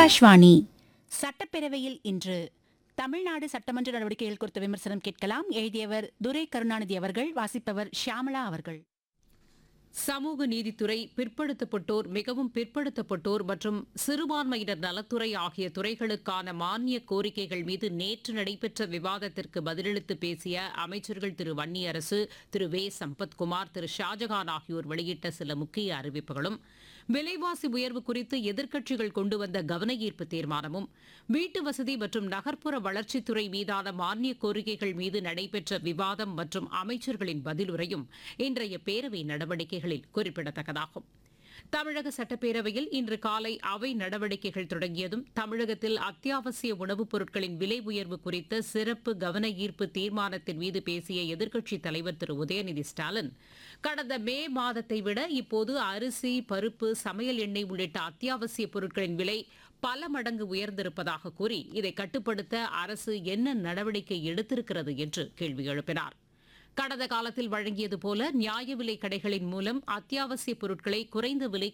ஆகாஷ்வாணி சட்டப்பேரவையில் இன்று தமிழ்நாடு சட்டமன்ற நடவடிக்கைகள் குறித்த விமர்சனம் கேட்கலாம் எழுதியவர் துரை கருணாநிதி அவர்கள் வாசிப்பவர் ஷியாமளா அவர்கள் சமூக நீதித்துறை பிற்படுத்தப்பட்டோர் மிகவும் பிற்படுத்தப்பட்டோர் மற்றும் சிறுபான்மையினர் நலத்துறை ஆகிய துறைகளுக்கான மானிய கோரிக்கைகள் மீது நேற்று நடைபெற்ற விவாதத்திற்கு பதிலளித்து பேசிய அமைச்சர்கள் திரு வன்னியரசு திரு வே சம்பத்குமார் திரு ஷாஜகான் ஆகியோர் வெளியிட்ட சில முக்கிய அறிவிப்புகளும் விலைவாசி உயர்வு குறித்து எதிர்க்கட்சிகள் கொண்டு வந்த கவன ஈர்ப்பு தீர்மானமும் வீட்டு வசதி மற்றும் நகர்ப்புற வளர்ச்சித்துறை மீதான மானிய கோரிக்கைகள் மீது நடைபெற்ற விவாதம் மற்றும் அமைச்சர்களின் பதிலுரையும் இன்றைய பேரவை நடவடிக்கைகளில் குறிப்பிடத்தக்கதாகும் தமிழக சட்டப்பேரவையில் இன்று காலை அவை நடவடிக்கைகள் தொடங்கியதும் தமிழகத்தில் அத்தியாவசிய உணவுப் பொருட்களின் விலை உயர்வு குறித்த சிறப்பு கவன ஈர்ப்பு தீர்மானத்தின் மீது பேசிய எதிர்க்கட்சித் தலைவர் திரு உதயநிதி ஸ்டாலின் கடந்த மே மாதத்தை விட இப்போது அரிசி பருப்பு சமையல் எண்ணெய் உள்ளிட்ட அத்தியாவசிய பொருட்களின் விலை பல மடங்கு உயர்ந்திருப்பதாக கூறி இதை கட்டுப்படுத்த அரசு என்ன நடவடிக்கை எடுத்திருக்கிறது என்று கேள்வி எழுப்பினார் கடந்த காலத்தில் வழங்கியது போல நியாய விலை கடைகளின் மூலம் அத்தியாவசிய பொருட்களை குறைந்த விலை